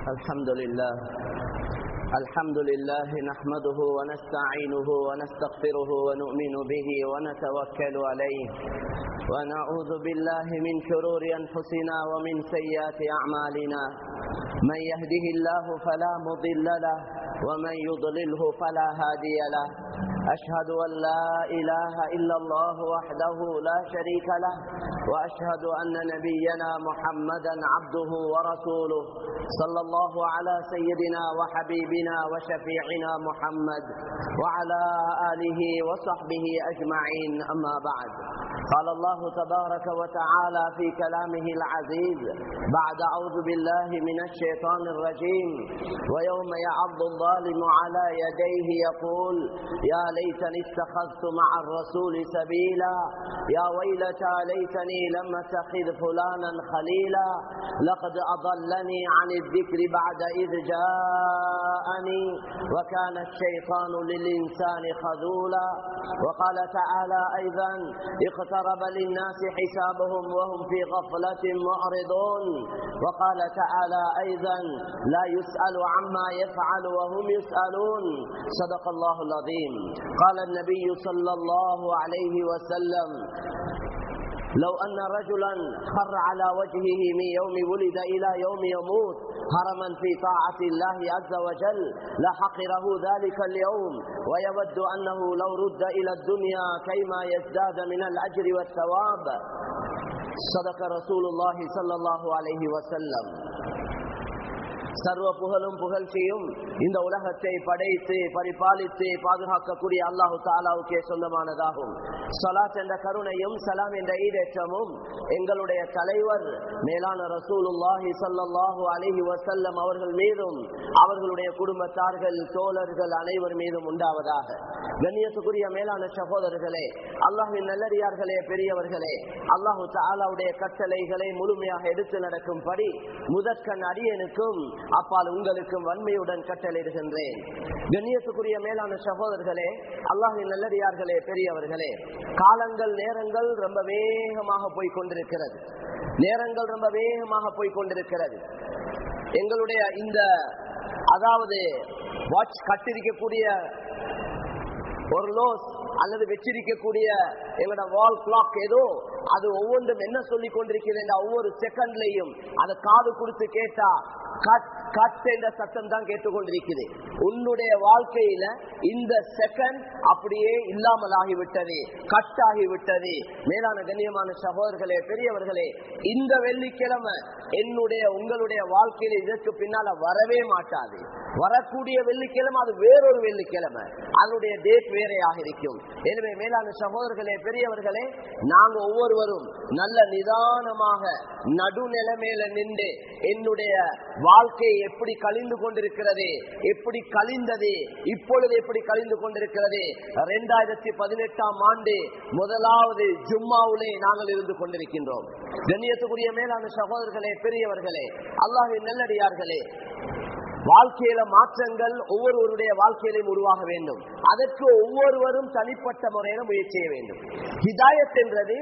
الحمد لله الحمد لله نحمده ونستعينه ونستغفره ونؤمن به ونتوكل عليه ونعوذ بالله من شرور أنفسنا ومن سيئات أعمالنا من يهده الله فلا مضل له ومن يضلله فلا هادي له أشهد أن لا إله إلا الله وحده لا شريك له وأشهد أن نبينا محمدا عبده ورسوله صلى الله على سيدنا وحبيبنا وشفيعنا محمد وعلى آله وصحبه أجمعين أما بعد قال الله تبارك وتعالى في كلامه العزيز بعد أعوذ بالله من الشيطان الرجيم ويوم يعض الظالم على يديه يقول يا ليتني اتخذت مع الرسول سبيلا يا ويلتى ليتني لم اتخذ فلانا خليلا لقد أضلني عن الذكر بعد إذ جاءني وكان الشيطان للإنسان خذولا وقال تعالى أيضا اقترب للناس حسابهم وهم في غفلة معرضون وقال تعالى أيضا لا يسأل عما يفعل وهم يسألون صدق الله العظيم قال النبي صلى الله عليه وسلم لو أن رجلا خر على وجهه من يوم ولد إلى يوم يموت هرما في طاعة الله عز وجل لحقره ذلك اليوم ويود أنه لو رد إلى الدنيا كيما يزداد من الأجر والثواب صدق رسول الله صلى الله عليه وسلم சர்வ புகழும் புகழ்ச்சியும் இந்த உலகத்தை படைத்து பரிபாலித்து பாதுகாக்கக்கூடிய அல்லாஹு தாலாவுக்கே சொந்தமானதாகும் சலாத் என்ற கருணையும் சலாம் என்ற ஈடேற்றமும் எங்களுடைய தலைவர் மேலான ரசூலுல்லாஹி சல்லாஹூ அலிஹி வசல்லம் அவர்கள் மீதும் அவர்களுடைய குடும்பத்தார்கள் தோழர்கள் அனைவர் மீதும் உண்டாவதாக கண்ணியத்துக்குரிய மேலான சகோதரர்களே அல்லாஹின் நல்லடியார்களே பெரியவர்களே அல்லாஹு தாலாவுடைய கட்டளைகளை முழுமையாக எடுத்து நடக்கும்படி முதற்கண் அடியனுக்கும் அப்பால் உங்களுக்கும் வன்மையுடன் கட்டளையிடுகின்றேன் கண்ணியத்துக்குரிய மேலான சகோதரர்களே அல்லாஹின் நல்லடியார்களே பெரியவர்களே காலங்கள் நேரங்கள் ரொம்ப வேகமாக போய் கொண்டிருக்கிறது நேரங்கள் ரொம்ப வேகமாக போய் கொண்டிருக்கிறது எங்களுடைய இந்த அதாவது வாட்ச் கட்டிருக்கக்கூடிய ஒரு லோஸ் அல்லது வச்சிருக்கக்கூடிய எங்களோட வால் கிளாக் ஏதோ அது ஒவ்வொன்றும் என்ன சொல்லி கொண்டிருக்கிறது ஒவ்வொரு செகண்ட்லையும் அதை காது கொடுத்து கேட்டா கட் கட் என்ற சத்தம் தான் கேட்டுக்கொண்டிருக்குது உன்னுடைய வாழ்க்கையில இந்த செகண்ட் அப்படியே இல்லாமல் ஆகிவிட்டது கட் ஆகிவிட்டது மேலான கண்ணியமான சகோதரர்களே பெரியவர்களே இந்த வெள்ளிக்கிழமை என்னுடைய உங்களுடைய வாழ்க்கையில இதற்கு பின்னால வரவே மாட்டாது வரக்கூடிய வெள்ளிக்கிழமை அது வேறொரு வெள்ளிக்கிழமை அதனுடைய டேட் வேறையாக இருக்கும் எனவே மேலான சகோதரர்களே பெரியவர்களே நாங்க ஒவ்வொருவரும் நல்ல நிதானமாக நடுநிலைமையில நின்று என்னுடைய வாழ்க்கை எப்படி கழிந்து கொண்டிருக்கிறது எப்படி கழிந்தது இப்பொழுது எப்படி கழிந்து கொண்டிருக்கிறது இரண்டாயிரத்தி பதினெட்டாம் ஆண்டு முதலாவது ஜும்மாவிலே நாங்கள் இருந்து கொண்டிருக்கின்றோம் கண்ணியத்துக்குரிய மேலான சகோதரர்களே பெரியவர்களே அல்லாஹின் நல்லடியார்களே வாழ்க்கையில மாற்றங்கள் ஒவ்வொருவருடைய வாழ்க்கையிலும் உருவாக வேண்டும் அதற்கு ஒவ்வொருவரும் தனிப்பட்ட முறையில முயற்சி செய்ய வேண்டும் ஹிதாயத் என்றது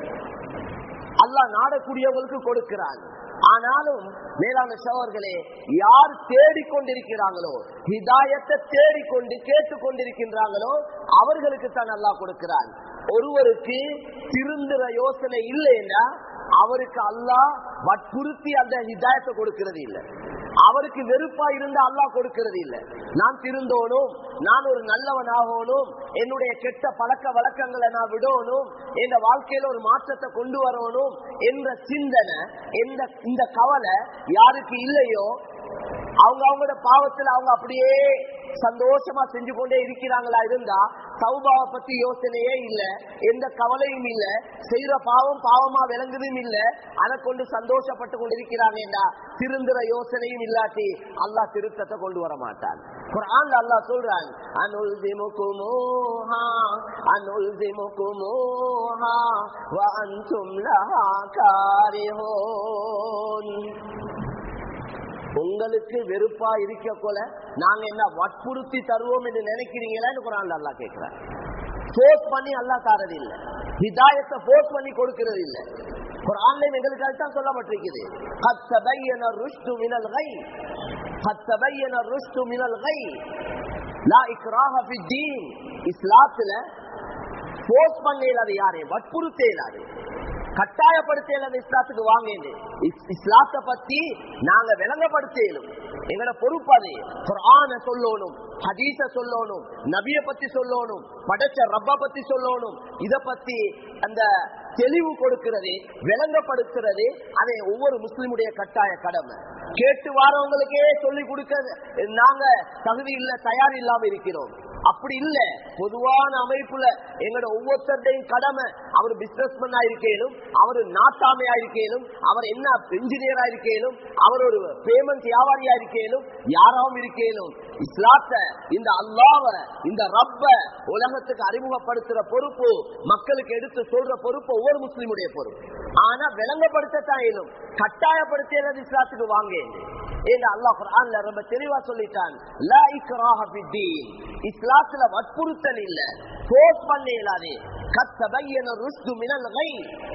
அல்லாஹ் நாடக்கூடியவங்களுக்கு கொடுக்கிறான் ஆனாலும் மேலான சோழர்களே யார் தேடிக்கொண்டிருக்கிறாங்களோ ஹிதாயத்தை தேடிக்கொண்டு கேட்டுக் கொண்டிருக்கின்றாங்களோ அவர்களுக்கு தான் நல்லா கொடுக்கிறான் ஒருவருக்கு திருந்துற யோசனை இல்லைன்னா அவருக்கு அல்லாஹ் வற்புறுத்தி அந்த ஹிதாயத்தை கொடுக்கிறது இல்லை அவருக்கு வெறுப்பா இருந்து அல்லாஹ் கொடுக்கிறது இல்லை நான் திருந்தோனும் நான் ஒரு நல்லவன் ஆகணும் என்னுடைய கெட்ட பழக்க வழக்கங்களை நான் விடணும் என் வாழ்க்கையில ஒரு மாற்றத்தை கொண்டு வரணும் என்ற சிந்தனை எந்த இந்த கவலை யாருக்கு இல்லையோ அவங்க அவங்களோட பாவத்துல அவங்க அப்படியே சந்தோஷமா செஞ்சு கொண்டே இருக்கிறாங்களா இருந்தா சௌபாவை பத்தி யோசனையே இல்ல எந்த கவலையும் இல்ல செய்யற பாவம் பாவமா விளங்குதும் இல்ல அதை கொண்டு சந்தோஷப்பட்டு கொண்டிருக்கிறாங்கடா திருந்துற யோசனையும் இல்லாட்டி அல்லாஹ் திருத்தத்தை கொண்டு வர மாட்டான் குரான் அல்லாஹ் சொல்றான் அனுல் திமுகுமோஹா அனுல் திமுகுமோஹா வஅன்தும் லஹா காரிஹூன் உங்களுக்கு வெறுப்பா இருக்க போல நாங்க என்ன வற்புறுத்தி தருவோம் என்று நினைக்கிறீங்களான்னு குரான் அல்லா கேட்கிறார் போர்ஸ் பண்ணி அல்லா தாரது இல்ல ஹிதாயத்தை போர்ஸ் பண்ணி கொடுக்கிறது இல்ல குர்ஆன்லயும் எங்களுக்கு அதுதான் சொல்லப்பட்டிருக்குது قد تبين الرشد من الغي قد تبين الرشد من الغي لا إكراه في الدين இஸ்லாத்துல போர்ஸ் பண்ண இயலாது யாரையும் வற்புறுத்த இயலாது கட்டாயப்படுத்த இயலாது இஸ்லாத்துக்கு வாங்க இஸ்லாத்தை பத்தி நாங்க விளங்கப்படுத்தலும் எங்களோட பொறுப்பு அது குர்ஆன சொல்லணும் ஹதீஸ சொல்லணும் நபிய பத்தி சொல்லணும் படைச்ச ரப்ப பத்தி சொல்லணும் இத பத்தி அந்த தெளிவு கொடுக்கிறது விளங்கப்படுத்துறது அதை ஒவ்வொரு முஸ்லிமுடைய கட்டாய கடமை கேட்டு வாரவங்களுக்கே சொல்லி கொடுக்க நாங்க தகுதி இல்ல தயார் இல்லாம இருக்கிறோம் அப்படி இல்ல பொதுவான அமைப்புல எங்களோட ஒவ்வொருத்தருடையும் கடமை அவர் பிசினஸ் மேன் இருக்கேனும் அவர் நாட்டாமையா இருக்கேனும் அவர் என்ன இன்ஜினியரா இருக்கேனும் அவர் ஒரு பேமெண்ட் வியாபாரியா இருக்கேனும் யாராவும் இருக்கேனும் இஸ்லாத்த இந்த அல்லாவ இந்த ரப்ப உலகத்துக்கு அறிமுகப்படுத்துற பொறுப்பு மக்களுக்கு எடுத்து சொல்ற பொறுப்பு ஒவ்வொரு முஸ்லிமுடைய பொறுப்பு ஆனா விளங்கப்படுத்தத்தான் இயலும் கட்டாயப்படுத்தியது இஸ்லாத்துக்கு வாங்க ஏன்னா அல்லாஹ் குர்ஆன்ல ரொம்ப தெளிவா சொல்லிட்டான் லா இக்ராஹ ஃபித்தீன் இஸ்லாத்துல வற்புறுத்தல் இல்ல ஃபோர்ஸ் பண்ண இயலாது கத் தபையன ருஷ்து மினல் கை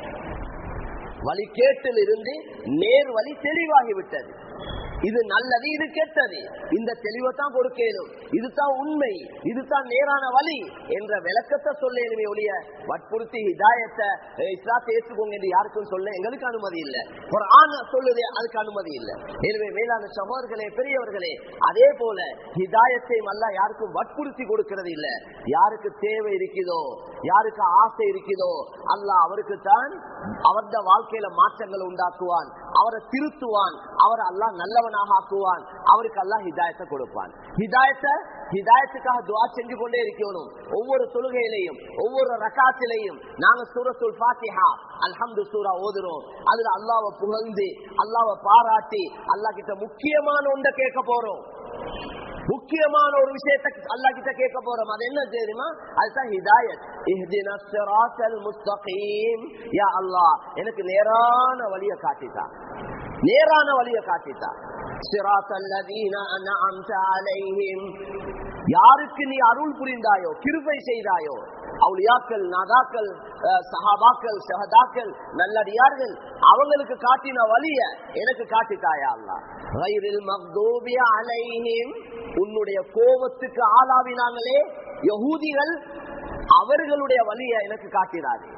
வழி கேட்டில் இருந்து நேர் வழி தெளிவாகி விட்டது இது நல்லது இது கெட்டது இந்த தெளிவை தான் கொடுக்கணும் இதுதான் உண்மை இதுதான் நேரான வழி என்ற விளக்கத்தை சொல்லணுமே ஒழிய வற்புறுத்தி ஹிதாயத்தை அஹ், இஸ்லாத்தை ஏற்றுக்கோங்க என்று யாருக்கும் சொல்ல எங்களுக்கு அனுமதி இல்லை ஒரு ஆண் சொல்லுது அதுக்கு அனுமதி இல்லை எனவே மேலான சகோதரர்களே பெரியவர்களே அதே போல ஹிதாயத்தை அல்ல யாருக்கும் வற்புறுத்தி கொடுக்கிறது இல்ல யாருக்கு தேவை இருக்குதோ யாருக்கு ஆசை இருக்குதோ அல்லாஹ் அவருக்கு தான் அவரது வாழ்க்கையில மாற்றங்களை உண்டாக்குவான் அவரை திருத்துவான் அவர் அல்லாஹ் நல்லவனாக ஆக்குவான் அவருக்கு அல்லாஹ் ஹிதாயத்தை கொடுப்பான் ஹிதாயத்தை ஹிதாயத்துக்காக துவா செஞ்சு கொண்டே இருக்கணும் ஒவ்வொரு தொழுகையிலையும் ஒவ்வொரு ரகாத்திலையும் நாங்க சூரத்துல் ஃபாத்திஹா அல்ஹம்து சூரா ஓதுறோம் அதுல அல்லாஹ்வை புகழ்ந்து அல்லாஹ்வை பாராட்டி அல்லாஹ் கிட்ட முக்கியமான ஒன்றை கேட்க போறோம் முக்கியமான ஒரு விஷயத்தை அல்லாஹ் கிட்ட கேட்க போறோம் அது என்ன தெரியுமா அதுதான் ஹிதாயத் இஹ்தின ஸிராத்தல் முஸ்தகீம் யா அல்லாஹ் எனக்கு நேரான வழியை காட்டித்தா நேரான வழியை காட்டித்தா ஸிராத்தல் லதீன அன்அம்த அலைஹிம் யாருக்கு நீ அருள் புரிந்தாயோ கிருபை செய்தாயோ அவுலியாக்கள் நாதாக்கள் அஹ், சஹாபாக்கள் ஷஹதாக்கள் நல்லடியார்கள் அவங்களுக்கு காட்டின வழிய எனக்கு காட்டித்தாயா அல்லாஹ் கைரில் மக்தூபி அலைஹிம் உன்னுடைய கோபத்துக்கு ஆளாவினாங்களே யகூதிகள் அவர்களுடைய வழியை எனக்கு காட்டினார்கள்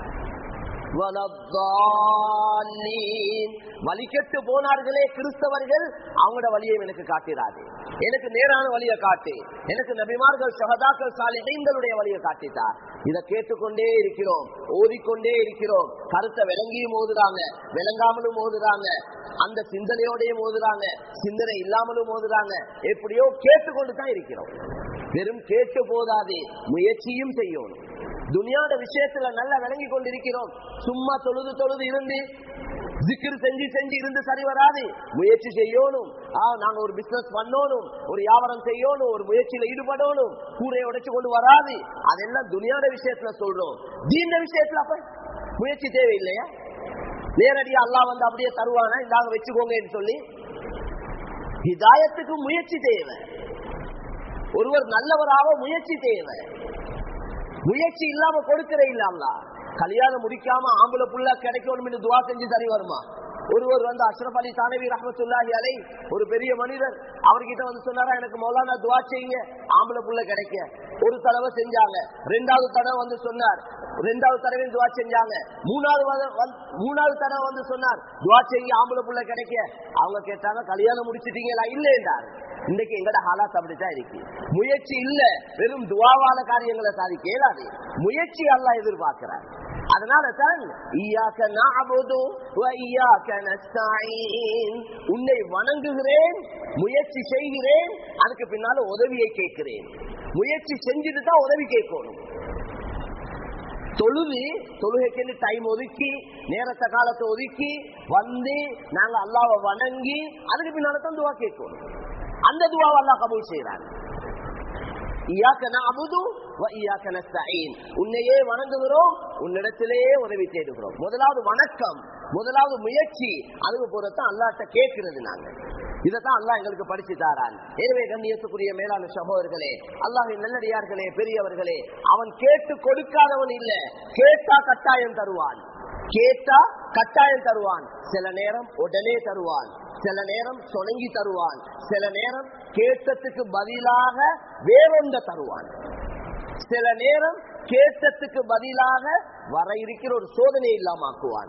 வலத்தாலீன். வழிகெட்டு போனார்களே கிறிஸ்தவர்கள் அவங்களோட வழியை எனக்கு காட்டிடாது எனக்கு நேரான வழியை காட்டு எனக்கு நபிமார்கள் சகதாக்கள் சாலிகளுடைய வழியை காட்டிட்டா இதை கேட்டுக்கொண்டே இருக்கிறோம் ஓதிக்கொண்டே இருக்கிறோம் கருத்தை விளங்கியும் ஓதுறாங்க விளங்காமலும் ஓதுறாங்க அந்த சிந்தனையோடையும் ஓதுறாங்க சிந்தனை இல்லாமலும் ஓதுறாங்க எப்படியோ கேட்டுக்கொண்டு தான் இருக்கிறோம் வெறும் கேட்டு போதாது முயற்சியும் செய்யணும் துனியாட விஷயத்துல நல்லா விளங்கி கொண்டிருக்கிறோம் சும்மா தொழுது தொழுது இருந்து ஜிக்கிர் செஞ்சு செஞ்சு இருந்து சரி வராது முயற்சி செய்யணும் ஆ, நாங்க ஒரு பிசினஸ் பண்ணணும் ஒரு வியாபாரம் செய்யணும் ஒரு முயற்சியில ஈடுபடணும் கூரையை உடைச்சு கொண்டு வராது அதெல்லாம் துனியாட விஷயத்துல சொல்றோம் தீண்ட விஷயத்துல அப்ப முயற்சி தேவையில்லையா நேரடியா அல்லாஹ் வந்து அப்படியே தருவானா இந்தாங்க வச்சுக்கோங்கன்னு சொல்லி ஹிதாயத்துக்கு முயற்சி தேவை ஒருவர் நல்லவராக முயற்சி தேவை முயற்சி இல்லாம கொடுக்கிற இல்ல அல்லா கல்யாணம் முடிக்காம ஆம்பளை புள்ள கிடைக்கணும் துவா செஞ்சு சரி வருமா ஒருவர் வந்து அஷ்ரப் அலி தானவி ரஹமத்துல்லாஹி அலை ஒரு பெரிய மனிதர் அவர்கிட்ட வந்து சொன்னாரா எனக்கு மௌலானா துவா செய்யுங்க ஆம்பளை புள்ள கிடைக்க ஒரு தடவை செஞ்சாங்க ரெண்டாவது தடவை வந்து சொன்னார் ரெண்டாவது தடவை துவா செஞ்சாங்க மூணாவது வத- வந்து- மூணாவது தடவை வந்து சொன்னார் துவா செய்யுங்க ஆம்பளை புள்ள கிடைக்க அவங்க கேட்டாங்க கல்யாணம் முடிச்சிட்டீங்களா இல்ல என்றார் இன்னைக்கு எங்கட ஹாலாத் அப்படித்தான் இருக்கு முயற்சி இல்ல வெறும் துவாவான காரியங்களை சாதிக்க இயலாது முயற்சி அல்லாஹ் எதிர்பார்க்கிறார் அதனால தான் ஈயாக்க நஅபுது வ ஈயாக்க நஸ்தஈன் உன்னை வணங்குகிறேன் முயற்சி செய்கிறேன் அதுக்கு பின்னால உதவியை கேட்கிறேன் முயற்சி செஞ்சுட்டு தான் உதவி கேட்கணும் தொழுது தொழுகைக்கு டைம் ஒதுக்கி நேரத்தை காலத்தை ஒதுக்கி வந்து நாங்க அல்லாவை வணங்கி அதுக்கு பின்னால தான் துவா கேட்கணும் அந்த துவாவை அல்லாஹ் கபூல் செய்யறாங்க இயாக்க நஅபுது வ இயாக்க நஸ்தஈன் உன்னையே வணங்குகிறோம் உன்னிடத்திலே உதவி தேடுகிறோம் முதலாவது வணக்கம் முதலாவது முயற்சி அதுக்கு போறதான் அல்லாஹ்ட்ட கேட்கிறது நாங்க இதைத்தான் அல்லாஹ் எங்களுக்கு படிச்சு தாரான் எனவே கண்ணியத்துக்குரிய மேலான சகோதரர்களே அல்லாஹின் நல்லடியார்களே பெரியவர்களே அவன் கேட்டு கொடுக்காதவன் இல்ல கேட்டா கட்டாயம் தருவான் கேட்டா கட்டாயம் தருவான் சில நேரம் உடனே தருவான் சில நேரம் சொணங்கி தருவான் சில நேரம் கேட்டத்துக்கு பதிலாக வேறொந்த தருவான் சில நேரம் கேட்டத்துக்கு பதிலாக வர இருக்கிற ஒரு சோதனை இல்லாமக்குவான்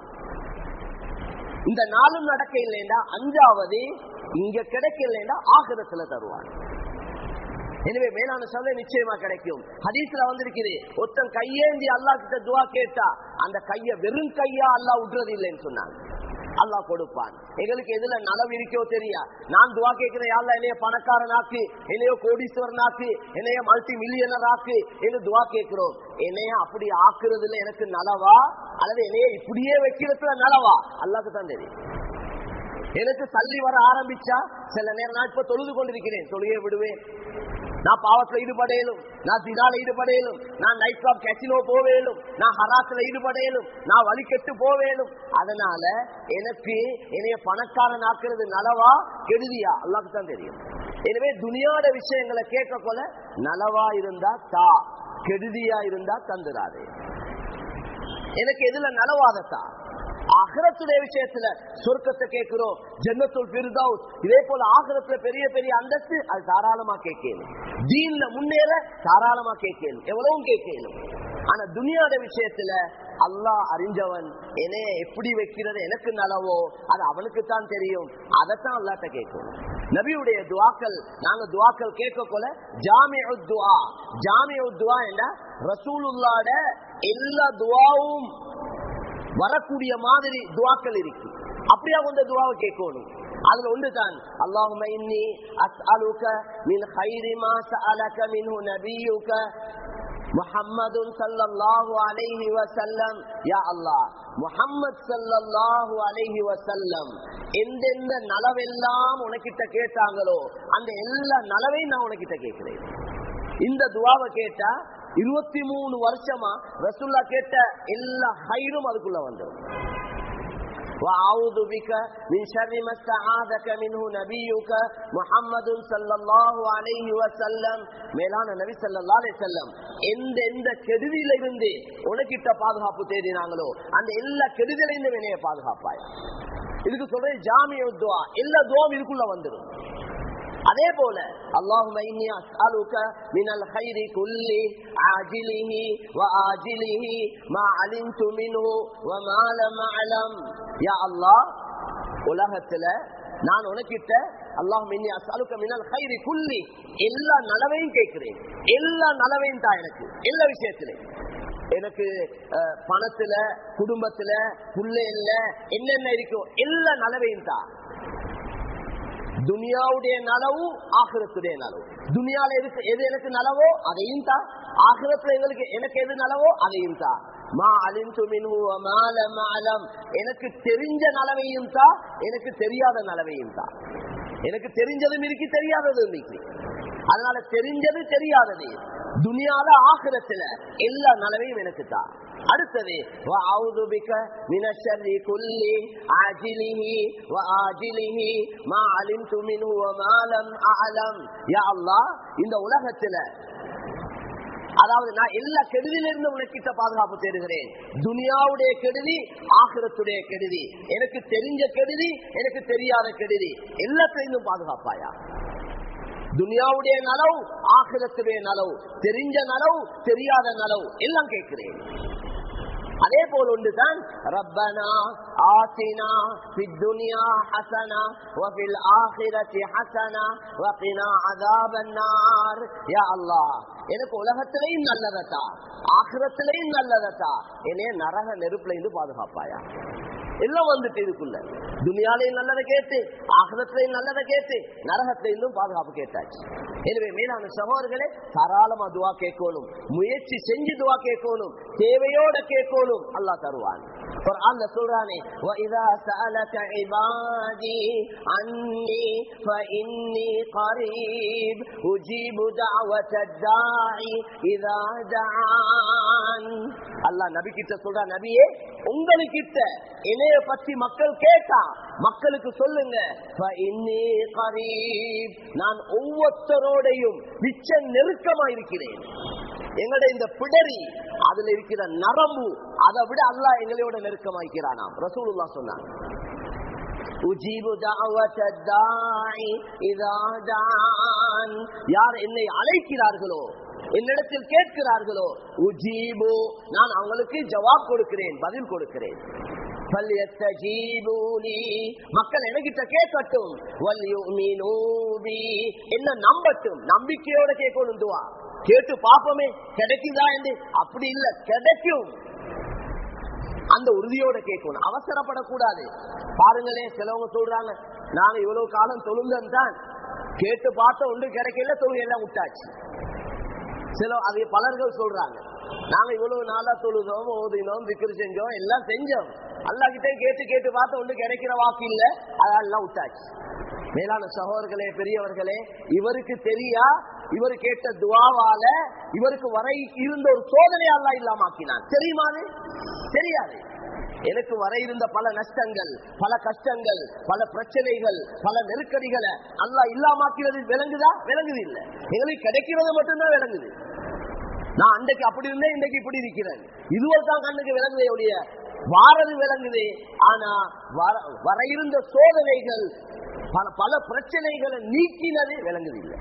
இந்த நாளும் நடக்க இல்லைண்டா அஞ்சாவது இங்க கிடைக்கலைண்டா ஆகிரத்துல தருவான் எனவே மேலான சொல்ல நிச்சயமா கிடைக்கும் ஹதீஸ்ல வந்திருக்குது ஒருத்தன் கையேந்தி அல்லா கிட்ட துவா கேட்டா அந்த கைய வெறும் கையா அல்லா விடுறது இல்லைன்னு சொன்னாங்க அல்லா கொடுப்பான் எங்களுக்கு எதுல நலவு இருக்கோ தெரியா நான் துவா கேட்கிறேன் யாழ்ல என்னைய பணக்காரனாக்கு என்னைய கோடீஸ்வரனாக்கு என்னைய மல்டி மில்லியனர் ஆக்கு என்று துவா கேட்கிறோம் என்னைய அப்படி ஆக்குறதுல எனக்கு நலவா அல்லது என்னைய இப்படியே வைக்கிறதுல நலவா அல்லாக்கு தான் தெரியும் எனக்கு சல்லி வர ஆரம்பிச்சா சில நேரம் நான் இப்ப தொழுது கொண்டிருக்கிறேன் தொழுகை விடுவேன் நான் பாவத்துல ஈடுபடையலும் நான் தினால ஈடுபடையலும் நான் நைட் கிளப் கேசினோ போவேலும் நான் ஹராத்துல ஈடுபடையலும் நான் வழிகட்டு போவேலும் அதனால எனக்கு என்னைய பணக்காரன் ஆக்குறது நலவா கெடுதியா அல்லாக்கு தான் தெரியும் எனவே துனியாட விஷயங்களை கேட்க கொள்ள நலவா இருந்தா தா கெடுதியா இருந்தா தந்துடாது எனக்கு எதுல நலவாதத்தா அகரத்துடைய விஷயத்துல சொர்க்கத்தை கேட்கிறோம் ஜன்னத்துல் பிரிதவுஸ் இதே போல ஆகரத்துல பெரிய பெரிய அந்தஸ்து அது தாராளமா கேட்கணும் தீன்ல முன்னேற தாராளமா கேட்கணும் எவ்வளவும் கேட்கணும் ஆனா துனியாட விஷயத்துல அல்லாஹ் அறிஞ்சவன் என்னைய எப்படி வைக்கிறது எனக்கு நலவோ அது அவனுக்கு தான் தெரியும் அதைத்தான் அல்லாட்ட கேட்கணும் நபியுடைய துவாக்கள் நாங்க துவாக்கள் கேட்க போல ஜாமி துவா ஜாமி துவா என்ன ரசூலுல்லாட எல்லா துவாவும் வரக்கூடிய மாதிரி துவாக்கள் இருக்கு அப்படியா கொண்ட துவாவை கேட்கணும் அதுல ஒன்றுதான் அல்லாஹும இன்னி அஸ்அலுக மின் ஹைரி மா சஅலக மின்ஹு நபியுக முஹம்மது ஸல்லல்லாஹு அலைஹி வஸல்லம் யா அல்லாஹ் முஹம்மத் ஸல்லல்லாஹு அலைஹி வஸல்லம் எந்தெந்த நலவெல்லாம் உனக்கிட்ட கேட்டாங்களோ அந்த எல்லா நலவையும் நான் உனக்கிட்ட கேட்கிறேன் இந்த துவாவை கேட்டா இருபத்தி மூணு வருஷமா ரசுல்லா கேட்ட எல்லா ஹைரும் அதுக்குள்ள வந்துடும் وأعوذ بك من شر ما استعاذك منه نبيك محمد صلى الله عليه وسلم மேலான நபி ஸல்லல்லாஹு அலைஹி வஸல்லம் எந்த எந்த கெடுதியில இருந்து உனக்கிட்ட பாதுகாப்பு தேடினாங்களோ அந்த எல்லா கெடுதியிலிருந்து வினைய பாதுகாப்பாய் இதுக்கு சொல்றது ஜாமிய துவா எல்லா துவாவும் இதுக்குள்ள வந்துடும் அதே போல اللهم اني اسالك من الخير كله عاجله واجله ما علمت منه وما لم اعلم يا الله உலகத்துல நான் உனக்கிட்ட அல்லாஹ் இன்னி அஸ்அலுக மினல் கைரி குல்லி எல்லா நலவையும் கேட்கிறேன் எல்லா நலவையும் தான் எனக்கு எல்லா விஷயத்திலையும் எனக்கு அஹ், பணத்துல குடும்பத்துல புள்ளைல என்னென்ன இருக்கோ எல்லா நலவையும் தான் துனியாவுடைய நலவு ஆகிரத்துடைய நலவு துனியால இருக்கு எது எனக்கு நலவோ அதையும் தான் ஆகிரத்துல எங்களுக்கு எனக்கு எது நலவோ அதையும் தான் மா அலிந்து மின்ஹு வ மா லம் அலம் எனக்கு தெரிஞ்ச நலவையும் தான் எனக்கு தெரியாத நலவையும் தான் எனக்கு தெரிஞ்சதும் இருக்கு தெரியாததும் இருக்கு அதனால தெரிஞ்சது தெரியாதது துனியால ஆகிரத்துல எல்லா நலவையும் எனக்கு தான் அடுத்தது وأعوذ بك من الشر كله عاجله وآجله ما علمت منه وما لم أعلم يا الله இந்த உலகத்துல அதாவது நான் எல்லா கெடுதியிலிருந்து உனக்கிட்ட பாதுகாப்பு தேடுகிறேன் துனியாவுடைய கெடுதி ஆகிரத்துடைய கெடுதி எனக்கு தெரிஞ்ச கெடுதி எனக்கு தெரியாத கெடுதி எல்லாத்திலிருந்தும் பாதுகாப்பாயா துனியாவுடைய நலவு ஆகிரத்துடைய நலவு தெரிஞ்ச நலவு தெரியாத நலவு எல்லாம் கேட்கிறேன் அதே போல் ஒன்றுதான் ரப்பனா ஆசினா ஃபித் துனியா ஹசனா வஃபில் ஆখিরাতি ஹசனா வகினா அஸாபன் நார் யா அல்லாஹ் எனக்கு உலகத்திலேயும் நல்லதத்தா ஆখিরাத்திலேயும் நல்லதத்தா என்னைய நரக நெருப்புல இருந்து பாதுகாப்பாயா எல்லாம் வந்துட்டு இதுக்குள்ள துனியாலையும் நல்லதை கேட்டு ஆகிரத்திலையும் நல்லதை கேட்டு நரகத்திலிருந்தும் பாதுகாப்பு கேட்டாச்சு எனவே மேலான சகோதரர்களே தாராளமா துவா கேட்கணும் முயற்சி செஞ்சு துவா கேட்கணும் தேவையோட கேட்கணும் அல்லாஹ் தருவான் குர்ஆன்ல சொல்றானே وَإِذَا سَأَلَكَ عِبَادِي عَنِّي فَإِنِّي قَرِيبٌ أُجِيبُ دَعْوَةَ الدَّاعِ إِذَا دَعَانِ அல்லாஹ் நபி கிட்ட சொல்றா நபியே உங்களுக்கிட்ட என்னைய பத்தி மக்கள் கேட்டா மக்களுக்கு சொல்லுங்க فَإِنِّي قَرِيبٌ நான் ஒவ்வொருத்தரோடையும் மிச்ச நெருக்கமா இருக்கிறேன் எங்களுடைய இந்த பிடரி அதுல இருக்கிற நரம்பு அதை விட அல்லாஹ் எங்களோட நெருக்கமாக்கிறானாம் ரசூலுல்லாஹ் சொன்னாங்க உஜீபு தஅவத தாஇ இதா தான் யார் என்னை அழைக்கிறார்களோ என்னிடத்தில் கேட்கிறார்களோ உஜீபு நான் அவங்களுக்கு ஜவாப் கொடுக்கிறேன் பதில் கொடுக்கிறேன் فَلْيَسْتَجِيبُوا لِي. மக்கள் எனக்கிட்ட கேட்கட்டும் وَلْيُؤْمِنُوا بِي. என்ன நம்பட்டும் நம்பிக்கையோட கேட்கணும் துவா கேட்டு பாப்போமே கிடைக்குதா என்று அப்படி இல்ல கிடைக்கும் அந்த உறுதியோட கேட்கணும் அவசரப்படக்கூடாது பாருங்களே சிலவங்க சொல்றாங்க நாங்க இவ்வளவு காலம் தொழுந்தன் தான் கேட்டு பார்த்த ஒன்று கிடைக்கல தொழுகை எல்லாம் விட்டாச்சு சில அது பலர்கள் சொல்றாங்க நாங்க இவ்வளவு நாளா தொழுதோம் ஓதினோம் விக்கிரி செஞ்சோம் எல்லாம் செஞ்சோம் அல்லா கிட்டே கேட்டு கேட்டு பார்த்த ஒன்று கிடைக்கிற வாக்கு இல்ல அதெல்லாம் விட்டாச்சு மேலான சகோதரர்களே பெரியவர்களே இவருக்கு தெரியா இவர் கேட்ட துவாவால இவருக்கு வரை இருந்த ஒரு சோதனை அல்லா இல்லாமாக்கினான் தெரியுமா அது? தெரியாது எனக்கு வர இருந்த பல நஷ்டங்கள் பல கஷ்டங்கள் பல பிரச்சனைகள் பல நெருக்கடிகளை அல்லாஹ் இல்லாமாக்கிறது விளங்குதா விளங்குது இல்ல எங்களுக்கு கிடைக்கிறது மட்டும்தான் விளங்குது நான் அன்றைக்கு அப்படி இருந்தேன் இன்றைக்கு இப்படி இருக்கிறேன் இதுவரை தான் கண்ணுக்கு விளங்குதே ஒழிய வாரது விளங்குது ஆனா வர- வர இருந்த சோதனைகள் பல பல பிரச்சனைகளை நீக்கினது விளங்குது இல்லை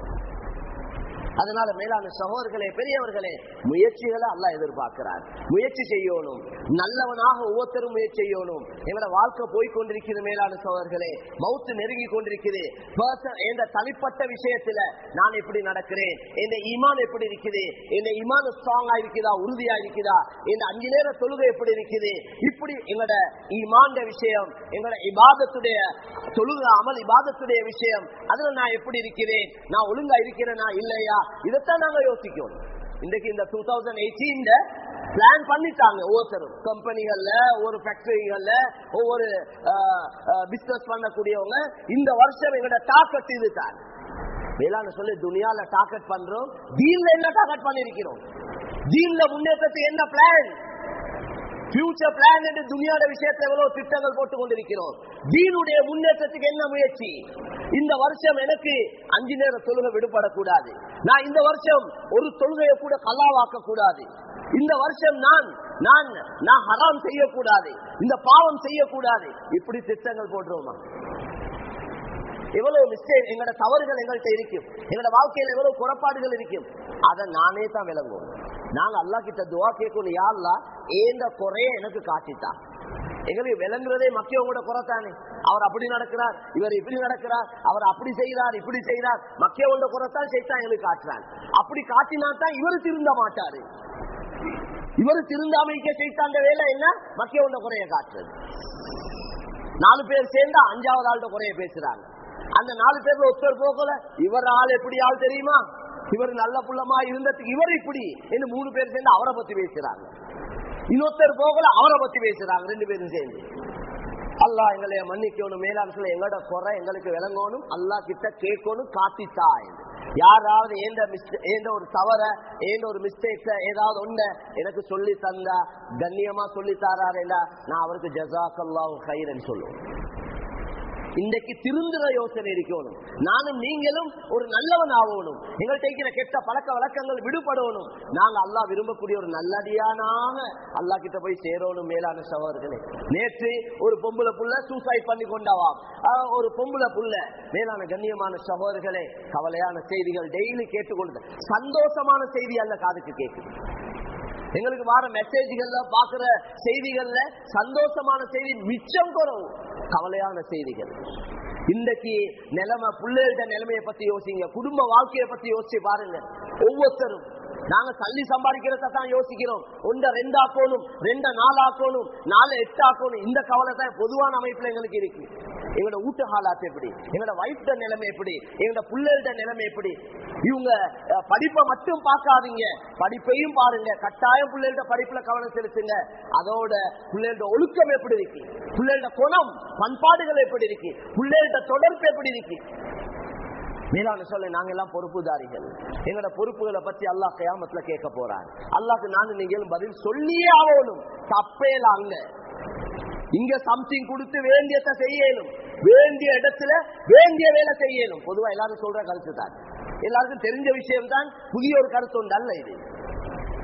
அதனால மேலான சகோதரர்களே பெரியவர்களே முயற்சிகளை அல்லாஹ் எதிர்பார்க்கிறார் முயற்சி செய்யணும் நல்லவனாக ஒவ்வொருத்தரும் முயற்சி செய்யணும் எங்களோட வாழ்க்கை போய் கொண்டிருக்கிறது மேலான சகோதரர்களே மவுத்து நெருங்கி கொண்டிருக்குது Person- என்ற தனிப்பட்ட விஷயத்துல நான் எப்படி நடக்கிறேன் என் ஈமான் எப்படி இருக்குது என் ஈமான் ஸ்ட்ராங்கா இருக்குதா உறுதியா இருக்குதா இந்த அஞ்சு நேர தொழுகை எப்படி இருக்குது இப்படி எங்களோட ஈமான் விஷயம் எங்களோட இபாதத்துடைய தொழுகை அமல் இபாதத்துடைய விஷயம் அதுல நான் எப்படி இருக்கிறேன் நான் ஒழுங்கா இருக்கிறேனா இல்லையா இதைத்தான் நாங்க யோசிக்கணும் இன்றைக்கு இந்த டூ தௌசண்ட் எயிட்டீன்ல பிளான் பண்ணிட்டாங்க ஒவ்வொருத்தரும் கம்பெனிகள்ல ஒவ்வொரு ஃபேக்டரிகள்ல ஒவ்வொரு பிசினஸ் பண்ணக்கூடியவங்க இந்த வருஷம் எங்களோட டார்கெட் இதுதான் வேளாண் சொல்லி துனியால டார்கெட் பண்றோம் தீன்ல என்ன டார்கெட் பண்ணிருக்கிறோம் தீன்ல முன்னேற்றத்துக்கு என்ன பிளான் ஃபியூச்சர் பிளான் என்று துனியாட விஷயத்துல எவ்வளவு திட்டங்கள் போட்டுக் கொண்டிருக்கிறோம் தீனுடைய முன்னேற்றத்துக்கு என்ன முயற்சி இந்த வருஷம் எனக்கு அஞ்சு நேர தொழுகை விடுபடக்கூடாது நான் இந்த வருஷம் ஒரு தொழுகையை கூட கல்லாவாக்க கூடாது இந்த வருஷம் நான் நான் நான் ஹராம் செய்யக்கூடாது இந்த பாவம் செய்யக்கூடாது இப்படி திட்டங்கள் போடுறோமா எவ்வளவு மிஸ்டேக் எங்களோட தவறுகள் எங்கள்கிட்ட இருக்கும் எங்களோட வாழ்க்கையில எவ்வளவு குறைபாடுகள் இருக்கும் அதை நானே தான் விளங்குவோம் நாங்க அல்லா கிட்ட துவா கேட்கணும் யாருலா ஏந்த குறைய எனக்கு காட்டித்தா எங்களுக்கு விளங்குறதே மக்கியவங்களோட குறைத்தானே அவர் அப்படி நடக்கிறார் இவர் இப்படி நடக்கிறார் அவர் அப்படி செய்கிறார் இப்படி செய்கிறார் மக்கியவங்களோட குறைத்தான் செய்தான் எங்களுக்கு காட்டுறார் அப்படி காட்டினா தான் இவர் திருந்த மாட்டாரு இவர் திருந்தாமைக்க செய்தாண்ட வேலை என்ன மக்கியவங்களோட குறைய காட்டுறது நாலு பேர் சேர்ந்தா அஞ்சாவது ஆள்கிட்ட குறைய பேசுறாங்க அந்த நாலு பேர்ல ஒருத்தர் போகல இவர் ஆள் எப்படி ஆள் தெரியுமா இவர் நல்ல புள்ளமா இருந்ததுக்கு இவர் இப்படி என்று மூணு பேர் சேர்ந்து அவரை பத்தி பேசுறாங்க இன்னொருத்தர் போகல அவரை பத்தி பேசுறாங்க ரெண்டு பேரும் சேர்ந்து அல்லாஹ் எங்களை மன்னிக்கணும் மேலான சொல்ல எங்களோட குறை எங்களுக்கு விளங்கணும் அல்லாஹ் கிட்ட கேட்கணும் காட்டித்தா என்று யாராவது ஏந்த மிஸ்டே ஏந்த ஒரு தவற ஏந்த ஒரு மிஸ்டேக்ஸ ஏதாவது ஒண்ண எனக்கு சொல்லி தந்தா கண்ணியமா சொல்லி தாராருண்டா நான் அவருக்கு ஜசாக்கல்லாஹு ஹைரன் சொல்லுவேன் இன்றைக்கு திருந்துற யோசனை இருக்கணும் நானும் நீங்களும் ஒரு நல்லவன் ஆகணும் எங்கள்கிட்ட இருக்கிற கெட்ட பழக்க வழக்கங்கள் விடுபடணும் நாங்க அல்லாஹ் விரும்பக்கூடிய ஒரு நல்லடியானாக அல்லாஹ் கிட்ட போய் சேரணும் மேலான சகோதரர்களே நேற்று ஒரு பொம்பளை புள்ள சூசைட் பண்ணி கொண்டாவாம் ஆஹ், ஒரு பொம்பளை புள்ள மேலான கண்ணியமான சகோதரர்களே கவலையான செய்திகள் டெய்லி கேட்டுக்கொண்டு சந்தோஷமான செய்தி அல்ல காதுக்கு கேட்குது எங்களுக்கு வர மெசேஜ்கள்ல பாக்குற செய்திகள்ல சந்தோஷமான செய்தி மிச்சம் குறவு கவலையான செய்திகள் இன்றைக்கு நிலைமை பிள்ளைகள நிலைமையை பத்தி யோசிங்க குடும்ப வாழ்க்கையை பத்தி யோசிச்சு பாருங்க ஒவ்வொருத்தரும் நாங்க தள்ளி சம்பாதிக்கிறத தான் யோசிக்கிறோம் ஒன்ற ரெண்டு ஆக்கணும் ரெண்ட நாலு ஆக்கணும் நாலு எட்டு ஆக்கணும் இந்த கவலை தான் பொதுவான அமைப்புல எங்களுக்கு இருக்கு எங்களோட ஊட்ட ஹாலாத் எப்படி எங்களோட வைஃப்ட நிலைமை எப்படி எங்களோட பிள்ளைகளோட நிலைமை எப்படி இவங்க அஹ், படிப்பை மட்டும் பார்க்காதீங்க படிப்பையும் பாருங்க கட்டாயம் பிள்ளைகளோட படிப்புல கவனம் செலுத்துங்க அதோட பிள்ளைகளோட ஒழுக்கம் எப்படி இருக்கு பிள்ளைகளோட குணம் பண்பாடுகள் எப்படி இருக்கு பிள்ளைகளோட தொடர்பு எப்படி இருக்கு மேலான சொல்ல நாங்க எல்லாம் பொறுப்புதாரிகள் எங்களோட பொறுப்புகளை பத்தி அல்லாஹ் கயாமத்துல கேட்க போறாங்க அல்லாஹ்க்கு நானும் நீங்களும் பதில் சொல்லியே ஆகணும் தப்பேல அங்க இங்க சம்திங் கொடுத்து வேண்டியதை செய்யணும் வேண்டிய இடத்துல வேண்டிய வேலை செய்யணும் பொதுவா எல்லாரும் சொல்ற கருத்து தான் எல்லாருக்கும் தெரிஞ்ச விஷயம் தான் புதிய ஒரு கருத்து உண்டு அல்ல இது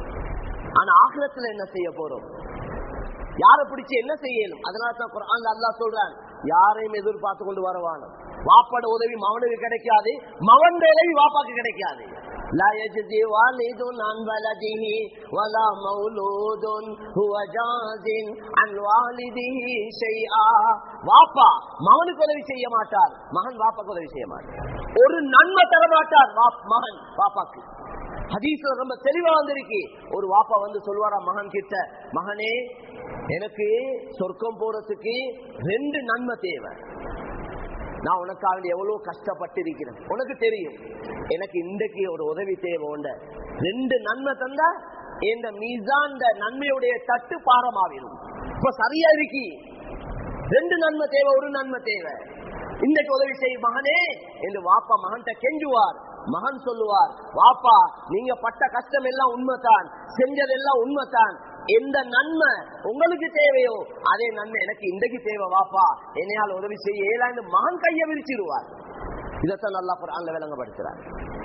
ஆனா ஆகிரத்துல என்ன செய்ய போறோம் யாரை பிடிச்சு என்ன செய்யணும் அதனால தான் குர்ஆன்ல அல்லாஹ் சொல்றான் யாரையும் எதிர்பார்த்து கொண்டு வரவானோ வாப்பாட உதவி மவனுக்கு கிடைக்காது மவன் உதவி வாப்பாக்கு கிடைக்காது لا يجزي والد عن ولده ولا مولود هو جاز عن والده شيئا வாப்பா மகனுக்கு உதவி செய்ய மாட்டார் மகன் வாப்பாக்கு உதவி செய்ய மாட்டார் ஒரு நன்மை தர மாட்டார் வாப்- மகன் பாப்பாக்கு ஹதீஸ்ல ரொம்ப தெளிவா வந்திருக்கு ஒரு வாப்பா வந்து சொல்வாரா மகன் கிட்ட மகனே எனக்கு சொர்க்கம் போறதுக்கு ரெண்டு நன்மை தேவை நான் உனக்காக வேண்டி எவ்வளவு கஷ்டப்பட்டு இருக்கிறேன் உனக்கு தெரியும் எனக்கு இன்றைக்கு ஒரு உதவி தேவை உண்ட ரெண்டு நன்மை தந்தா இந்த மீசாண்ட நன்மையுடைய தட்டு பாரமாவிடும் இப்ப சரியா இருக்கி ரெண்டு நன்மை தேவை ஒரு நன்மை தேவை இன்னைக்கு உதவி செய் மகனே என்று வாப்பா மகன்கிட்ட கெஞ்சுவார் மகன் சொல்லுவார் வாப்பா நீங்க பட்ட கஷ்டம் எல்லாம் உண்மைதான் செஞ்சதெல்லாம் உண்மைதான் எந்த நன்மை உங்களுக்கு தேவையோ அதே நன்மை எனக்கு இன்றைக்கு தேவை வாப்பா என்னையால் உதவி செய்ய ஏழாண்டு மகன் கையை விரிச்சிடுவார் இதைத்தான் நல்லா குரான்ல விளங்கப்படுத்துறார்